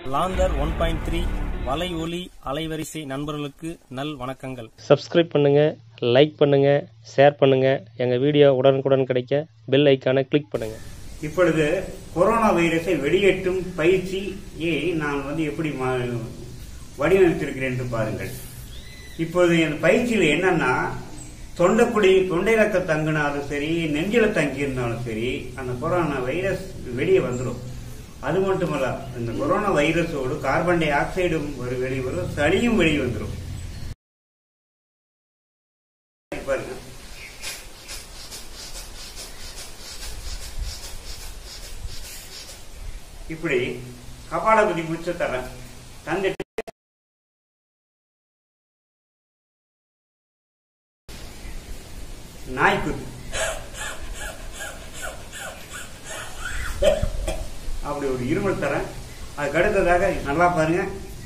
லாந்தர் one point three வலை ஒலி அலைவரிசை நண்பர்களுக்கு நல் வணக்கங்கள் சப்ஸ்கிரைப் பண்ணுங்க லைக் பண்ணுங்க ஷேர் பண்ணுங்க எங்க வீடியோ உடனுக்குடன் கிடைக்க பெல் ஐக்கானை கிளிக் பண்ணுங்க இப்பொழுது கொரோனா வைரஸை வெளியேற்றும் பயிற்சியை நான் வந்து எப்படி மா- வடிவமைத்திருக்கிறேன் என்று பாருங்கள் இப்போது என் பயிற்சியில் என்னன்னா தொண்டைக்குடி தொண்டையில தங்கினாலும் சரி நெஞ்சில தங்கி இருந்தாலும் சரி அந்த கொரோனா வைரஸ் வெளியே வந்துடும் அது மட்டுமல்ல இந்த கொரோனா வைரஸோடு கார்பன் டை ஆக்சைடும் ஒரு வெளியே வரும் சளியும் வெளியே வந்துடும் பாருங்க இப்படி கபாலபதி முடிச்ச தரேன் தந்துட்டு நாய்க்குத்து அப்படி ஒரு இருமல் தரேன் அதுக்கு அடுத்ததாக நல்லா பாருங்க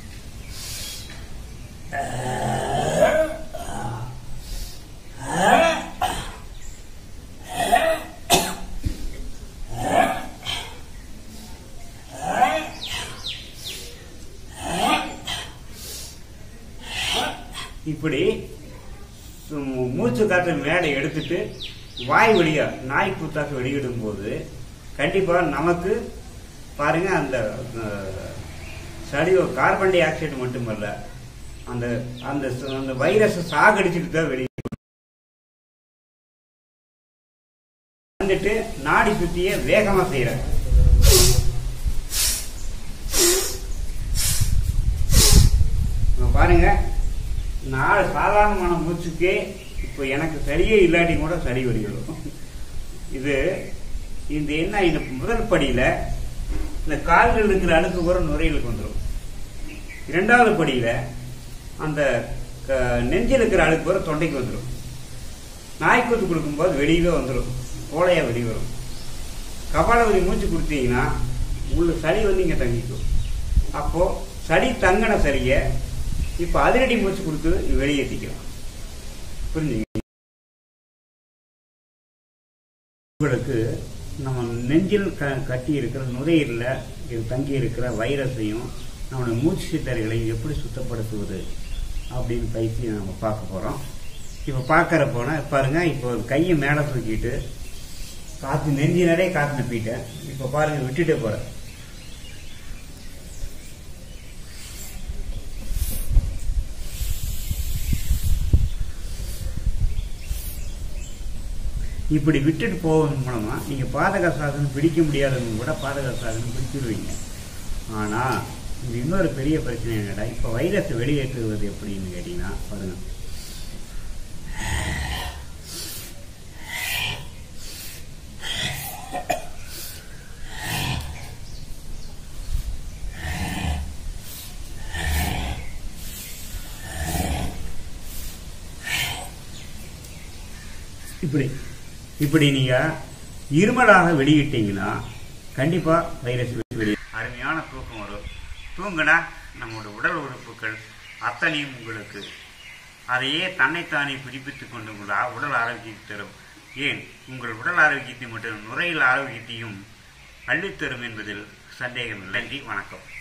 இப்படி சு- மூச்சு காற்று மேலே எடுத்துட்டு வாய் வழியா நாய் கூத்தாக வெளியிடும் போது கண்டிப்பா நமக்கு பாருங்க அந்த அஹ், சளியோ கார்பன் டை ஆக்சைடு மட்டுமல்ல அந்த அந்த ச- அந்த வைரஸ் சாகடிச்சுட்டு தான் வெளியே வந்துட்டு நாடி சுத்திய வேகமா செய்யறேன் இங்க பாருங்க நாலு சாதாரணமான மூச்சுக்கே இப்போ எனக்கு சரியே இல்லாட்டி கூட சரி வருகிறோம் இது இந்த என்ன இந்த முதல் படியில இந்த கால்கள் இருக்கிற அழுக்கு கூட நுரையீரலுக்கு வந்துடும் இரண்டாவது படியில அந்த க- நெஞ்சில் இருக்கிற அழுக்கு கூட தொண்டைக்கு வந்துடும் நாய்க்கூத்து கொடுக்கும்போது வெளியவே வந்துடும் கோலையா வெளியே வரும் கபாலவதி மூச்சு கொடுத்தீங்கன்னா உள்ள சளி வந்து இங்க தங்கிக்கும் அப்போ சளி தங்கின சளிய இப்ப அதிரடி மூச்சு கொடுத்து வெளியேற்றிக்கலாம் புரிஞ்சுங்க உங்களுக்கு நம்ம நெஞ்சில் க கட்டி இருக்கிற நுரையீரல இது தங்கி இருக்கிற வைரஸையும் நம்மளுடைய மூச்சு சித்தரைகளையும் எப்படி சுத்தப்படுத்துவது அப்படின்னு பயிற்சி நம்ம பார்க்க போறோம் இப்ப பார்க்கற போனா பாருங்க இப்போ கையை மேல தூக்கிட்டு காத்து நெஞ்சு நிறைய காத்து நப்பிட்டேன் இப்ப பாருங்க விட்டுட்டே போறேன் இப்படி விட்டுட்டு போவதன் மூலமா நீங்க பாதக சாசனம் பிடிக்க முடியாதவங்க கூட பாதக சாசனம் பிடிச்சிருவீங்க ஆனா இது இன்னொரு பெரிய பிரச்சனை என்னடா இப்ப வைரஸ் வெளியேற்றுவது எப்படின்னு கேட்டீங்கன்னா பாருங்க இப்படி இப்படி நீங்க இருமலாக வெளியிட்டீங்கன்னா கண்டிப்பா வைரஸ் வெளியே அருமையான தூக்கம் வரும் தூங்குனா நம்மளோட உடல் உறுப்புகள் அத்தனையும் உங்களுக்கு அதையே தன்னைத்தானே புதுப்பித்துக் கொண்டு உங்கள் ஆ- உடல் ஆரோக்கியத்தை தரும் ஏன் உங்கள் உடல் ஆரோக்கியத்தை மட்டும் நுரையீரல் ஆரோக்கியத்தையும் அள்ளித்தரும் என்பதில் சந்தேகமில்லை நன்றி வணக்கம்